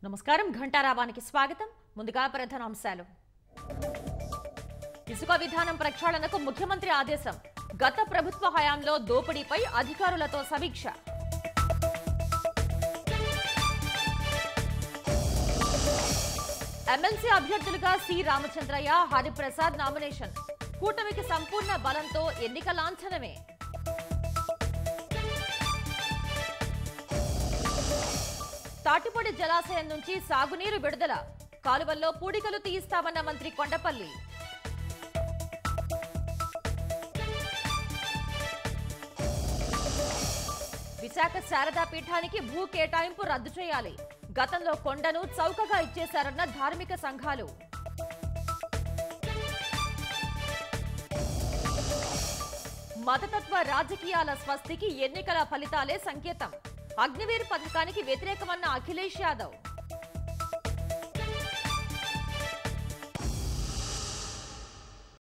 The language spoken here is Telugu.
నమస్కారం ఘంటారావానికి స్వాగతం ముందుగా ప్రధాన అంశాలు ఇసుక విధానం ప్రక్షాళనకు ముఖ్యమంత్రి ఆదేశం గత ప్రభుత్వ హయాంలో దోపిడీపై అధికారులతో సమీక్ష ఎమ్మెల్సీ అభ్యర్థులుగా సి రామచంద్రయ్య హరిప్రసాద్ నామినేషన్ కూటమికి సంపూర్ణ బలంతో ఎన్నిక లాంఛనమే తాటిపొడి జలాశయం నుంచి సాగునీరు విడుదల కాలువల్లో పూడికలు తీయిస్తామన్న మంత్రి కొండపల్లి విశాఖ శారదా పీఠానికి భూ కేటాయింపు రద్దు చేయాలి గతంలో కొండను చౌకగా ఇచ్చేశారన్న ధార్మిక సంఘాలు మతతత్వ రాజకీయాల స్వస్తికి ఎన్నికల ఫలితాలే సంకేతం అగ్నివీర్ పథకానికి వ్యతిరేకమన్న అఖిలేష్ యాదవ్